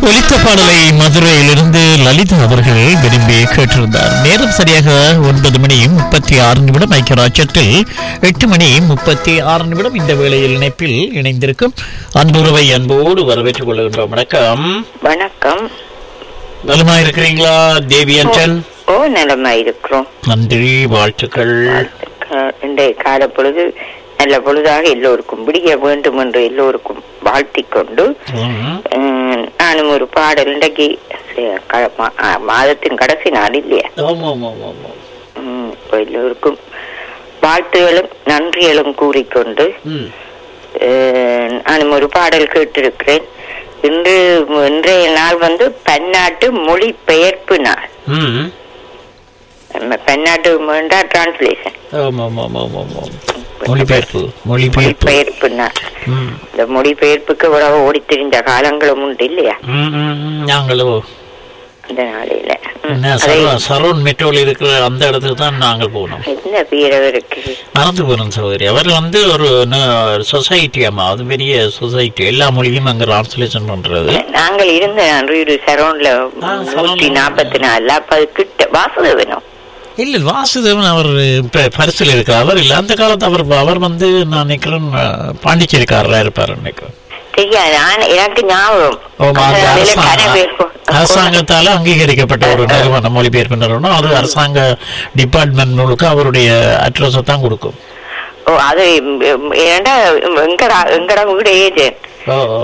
ஒலித்த பாடலை மதுரையிலிருந்து லலிதா அவர்கள் விரும்பி கேட்டிருந்தார் நேரம் சரியாக ஒன்பது மணி முப்பத்தி ஆறு நிமிடம் ஐக்கியராட்சத்தில் எட்டு மணி முப்பத்தி ஆறு நிமிடம் இந்த வேளையில் இணைப்பில் இணைந்திருக்கும் அன்புறவை அன்போடு வரவேற்றுக் கொள்கின்றோம் வணக்கம் வணக்கம் நலமா இருக்கிறீங்களா தேவி அஞ்சன் ஓ நலமா இருக்கிறோம் நன்றி வாழ்த்துக்கள் க- இன்றைய கால பொழுது நல்ல பொழுதாக எல்லோருக்கும் விடிய வேண்டும் என்று எல்லோருக்கும் வாழ்த்திக் கொண்டு ம், உம், நானும் ஒரு பாடல் இன்றைக்கு சே- க- மா- ஆ, மாதத்தின் கடைசி நாள் இல்லையா ஆமாம் ஆமாம் ஆமாம் உம், இப்ப எல்லோருக்கும் வாழ்த்துகளும் நன்றிகளும் கூறிக்கொண்டு ம், அஹ், நானும் ஒரு பாடல் கேட்டிருக்கிறேன் இன்று இன்றைய நாள் வந்து பன்னாட்டு மொழிபெயர்ப்பு நாள் ம். நம்ம பன்னாட்டு டிரான்ஸ்லேஷன் ஆமாம் ஆமாம் ஆமாம் ஆமாம் மொழிபெயர்ப்பு மொழிபெயர்ப்பு மொழிபெயர்ப்பு நாள் ம் இந்த மொழிபெயர்ப்புக்கு இவ்வளவு ஓடி திரிஞ்ச காலங்களும் உண்டு இல்லையா ம், ம், ம். நாங்களோ அந்த நாளையில ம். என்ன அதை சரவ- சரவண் மெட்ரோல இருக்கிற அந்த இடத்துக்கு தான் நாங்கள் போனோம் என்ன பேரவருக்கு மறந்து போனோம் சகோதரி அவர் வந்து ஒரு சொசைட்டி அம்மா அது பெரிய சொசைட்டி எல்லா மொழியும் அங்க டிரான்ஸ்லேஷன் பண்றது நாங்கள் இருந்த ஒரு சரௌண்ட்ல ஆ, சரௌண்ட்ல. நூற்றி நாற்பத்தி நாலு அப்ப அது கிட்ட வாசுதேவனும் இல்ல வாசுதேவன் அவர் இப்ப பரிசுல இருக்கிறார் அவர் இல்ல அந்த காலத்து அவர் அவர் வந்து நான் நினைக்கிறேன் அஹ், பாண்டிச்சேரிக்காரரா இருப்பார் நினைக்கிறேன் தெரியாது நான் எனக்கு ஞாபகம் ஆமா, அது அந்த வேலை அரசாங்க- கனவேற்பு- அரசாங்கத்தால அங்கீகரிக்கப்பட்ட ஒரு நிறுவனம் மொழிபெயர்ப்பு நிறுவனம் அது அரசாங்க டிபார்ட்மெண்ட் முழுக்க அவருடைய அட்ரஸை தான் கொடுக்கும் ஓ அது ம், ஏன்டா எங்கடா எங்கடா வீடு ஏஜென்ட் ஓ ஓ.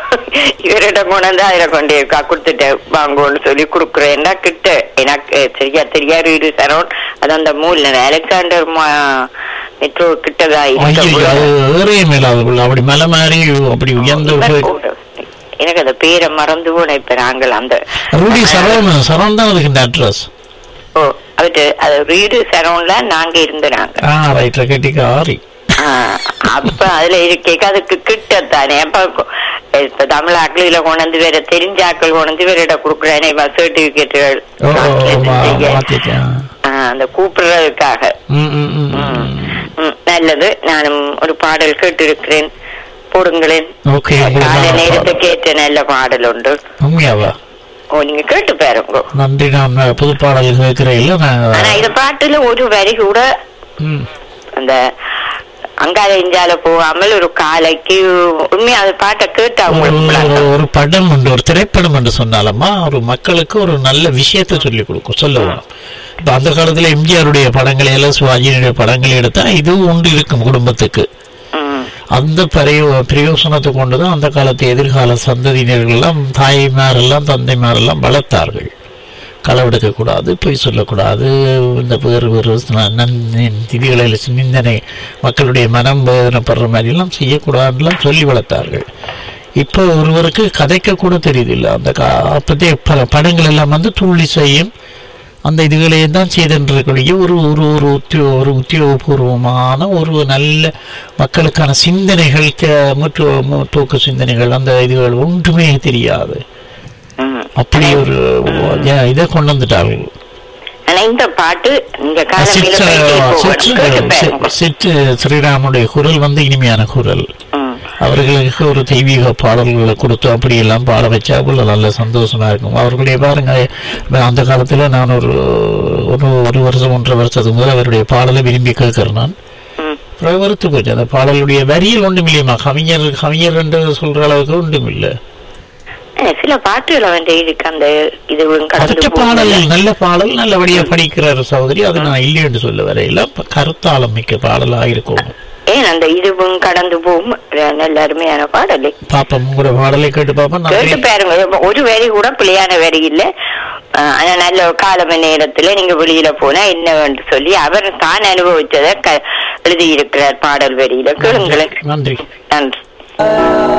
இவரிடம் கொண்டாந்து அதுல கொண்டு இருக்கா கொடுத்துட்டு வாங்கன்னு சொல்லி கொடுக்குறேன்னா கிட்ட எனக்கு சரியா தெரியாது இது சரௌண்ட் அது அந்த மூல அலெக்சாண்டர் மெட்ரோ கிட்டதா ஐயோ, இருக்க அது ஏறவே மேலாது புள்ள. அப்படி மலை மாதிரி அப்படி உயர்ந்து போய் எனக்கு அந்த பேரை மறந்து போன இப்ப நாங்கள் அந்த ரூடி சரவணன் சரவணன் தான் அதுக்கு இந்த அட்ரஸ் ஓ அவரு அது ரீடு சரௌண்ட்ல நாங்க இருந்த நாங்க ஆ ரைட்ல கட்டிக்க ஆரி ஆ, அப்ப அதுல இருக்கேக்க அதுக்கு கிட்டத்தானே அப்ப கொ- இப்ப தமிழ் ஆக்களில கொண்டு வேற தெரிஞ்ச ஆக்கள் கொண்டு வேற கொடுக்குறேனே சர்டிபிகேட்டுகள் ஓ ஓ, ஆமா, மாத்திட்டேன். அந்த கூப்பிடுறதுக்காக ம், ம், ம், ம். ம், நல்லது நானும் ஒரு பாடல் கேட்டிருக்கிறேன் போடுங்களேன் ஓகே உங்களுக்கு கால நான் நேரத்துக்கு ஏற்ற நல்ல பாடல் உண்டு உண்மையாவா ஓ நீங்க கேட்டு பாருங்க நன்றி நான் புது பாடல் கேட்கிறேன் ஆனா நான் இந்த பாட்டுல ஒரு வரி கூட ம். அந்த அங்கால இஞ்சால போகாமல் ஒரு காலைக்கு உண்மையா அது பாட்டை கேட்டு ஒரு- அவங்களுக்கு ஒரு- விளக்கம். ஒரு படம் உண்டு ஒரு திரைப்படம் என்று சொன்னாலம்மா ஒரு மக்களுக்கு ஒரு நல்ல விஷயத்தை சொல்லி கொடுக்கும் சொல்ல வேணும் இப்ப அந்த காலத்துல எம்ஜிஆருடைய படங்களை எல்லாம் சிவாஜியுடைய படங்களை எடுத்தா இதுவும் உண்டு இருக்கும் குடும்பத்துக்கு ம், அந்த பிரயோ பிரயோசனத்தை கொண்டுதான் அந்த காலத்து எதிர்கால சந்ததியினர்கள் எல்லாம் தாய்மாரெல்லாம் தந்தைமாரெல்லாம் வளர்த்தார்கள் களவெடுக்க கூடாது பொய் சொல்லக்கூடாது இந்த வேறு வேறு திதிகளில் சிந்தனை மக்களுடைய மனம் வேதனைப்படுற மாதிரிலாம் செய்யக்கூடாதுலாம் சொல்லி வளர்த்தார்கள் இப்போ ஒருவருக்கு கதைக்க கூட தெரியுதில்லை அந்த கா அப்போதைய பல படங்கள் எல்லாம் வந்து துள்ளி செய்யும் அந்த இதுகளையும் தான் செய்திருக்கக்கூடிய ஒரு ஒரு ஒரு உத்தியோ ஒரு உத்தியோகபூர்வமான ஒரு நல்ல மக்களுக்கான சிந்தனைகள் த- முற்று- முற்போக்கு சிந்தனைகள் அந்த இதுகள் ஒன்றுமே தெரியாது ம். அப்படி ஒரு ஏ- இதை கொண்டு வந்துட்டார்கள் ஆனா இந்த பாட்டு இந்த காலத்தில சிற்று போயிட்டு போகணும். கேட்டு பாருங்க. சிற்று ஸ்ரீராமனுடைய குரல் வந்து இனிமையான குரல் ம். அவர்களுக்கு ஒரு தெய்வீக பாடல்களை கொடுத்து அப்படியெல்லாம் பாட வச்சா போல நல்ல சந்தோஷமா இருக்கும் அவர்களுடைய பாருங்க அந்த காலத்துல நான் ஒரு ஒரு ஒரு வருஷம் ஒன்றரை வருஷத்துக்கு முதல் அவருடைய பாடலை விரும்பி கேட்கிறேன் நான் ம். அப்புறம் வெறுத்து போச்சு அந்த பாடலுடைய வரியில் ஒன்றும் இல்லையம்மா கவிஞர் கவிஞர் என்று சொல்ற அளவுக்கு ஒன்றும் இல்லை ஆனா, சில பாட்டுகள் வந்து இதுக்கு அந்த இது கடந்து மற்ற பாடல் போகல. நல்ல பாடல் நல்லபடியா படிக்கிறார் சகோதரி அது நான் இல்லை என்று சொல்ல வரையில கருத்தாளம் மிக்க பாடலா இருக்கும் ஏன் அந்த இதுவும் கடந்து போகும் நல்ல அருமையான பாடல் பாப்போம் உங்களோட பாடலை கேட்டு பாப்போம் கேட்டு நான் பாருங்க ஒரு வரி கூட பிள்ளையான வரி இல்ல ஆஹ் ஆனா நல்ல காலம நேரத்துல நீங்க வெளியில போனா என்ன என்று சொல்லி அவர் தான் அனுபவிச்சதை க- எழுதியிருக்கிறார் பாடல் வரியில கேளுங்களேன் நன்றி நன்றி